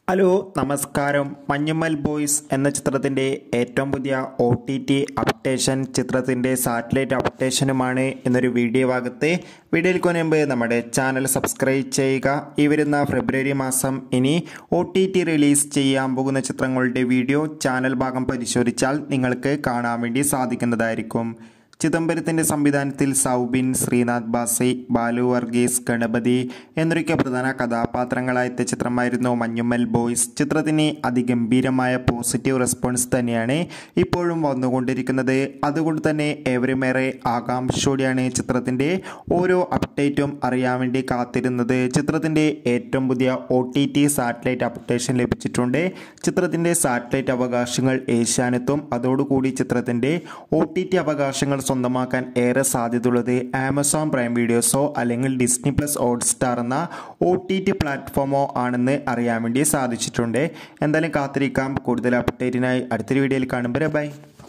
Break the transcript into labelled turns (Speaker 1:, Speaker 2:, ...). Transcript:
Speaker 1: hello നമസ്കാരം Manjummel boys എന്ന ചിത്രത്തിൻ്റെ ഏറ്റവും പുതിയ ഒ ടി ടി അപ്ഡേഷൻ ചിത്രത്തിൻ്റെ സാറ്റലൈറ്റ് അപ്ഡേഷനുമാണ് എന്നൊരു വീഡിയോ ഭാഗത്ത് വീഡിയോയിൽ മുൻപ് നമ്മുടെ ചാനൽ സബ്സ്ക്രൈബ് ചെയ്യുക ഈ വരുന്ന ഫെബ്രുവരി മാസം ഇനി ഒ ടി ടി റിലീസ് ചെയ്യാൻ പോകുന്ന ചിത്രങ്ങളുടെ വീഡിയോ ചാനൽ ഭാഗം പരിശോധിച്ചാൽ നിങ്ങൾക്ക് കാണാൻ വേണ്ടി സാധിക്കുന്നതായിരിക്കും ചിദംബരത്തിൻ്റെ സംവിധാനത്തിൽ സൗബിൻ ശ്രീനാഥ് ബാസി ബാലു വർഗീസ് ഗണപതി എന്നൊക്കെ പ്രധാന കഥാപാത്രങ്ങളായ എത്തിയ ചിത്രമായിരുന്നു മഞ്ഞുമ്മൽ ബോയ്സ് ചിത്രത്തിന് അതിഗംഭീരമായ പോസിറ്റീവ് റെസ്പോൺസ് തന്നെയാണ് ഇപ്പോഴും വന്നുകൊണ്ടിരിക്കുന്നത് അതുകൊണ്ട് തന്നെ ഏവരുമേറെ ആകാംക്ഷയോടെയാണ് ചിത്രത്തിൻ്റെ ഓരോ അപ്ഡേറ്റും അറിയാൻ വേണ്ടി കാത്തിരുന്നത് ചിത്രത്തിൻ്റെ ഏറ്റവും പുതിയ O T T satellite updation ലഭിച്ചിട്ടുണ്ട് ചിത്രത്തിൻ്റെ സാറ്റലൈറ്റ് അവകാശങ്ങൾ ഏഷ്യാനെത്തും അതോടുകൂടി ചിത്രത്തിൻ്റെ ഒ ടി ടി അവകാശങ്ങൾ സ്വന്തമാക്കാൻ ഏറെ സാധ്യതയുള്ളത് ആമസോൺ പ്രൈം വീഡിയോസോ അല്ലെങ്കിൽ ഡിസ്നി പ്ലസ് ഹോട്ട്സ്റ്റാർ എന്ന ഒ ടി ടി പ്ലാറ്റ്ഫോമോ ആണെന്ന് അറിയാൻ വേണ്ടി സാധിച്ചിട്ടുണ്ട് എന്തായാലും കാത്തിരിക്കാം കൂടുതൽ അപ്ഡേറ്റിനായി അടുത്തൊരു വീഡിയോയിൽ കാണുമ്പോൾ ബൈ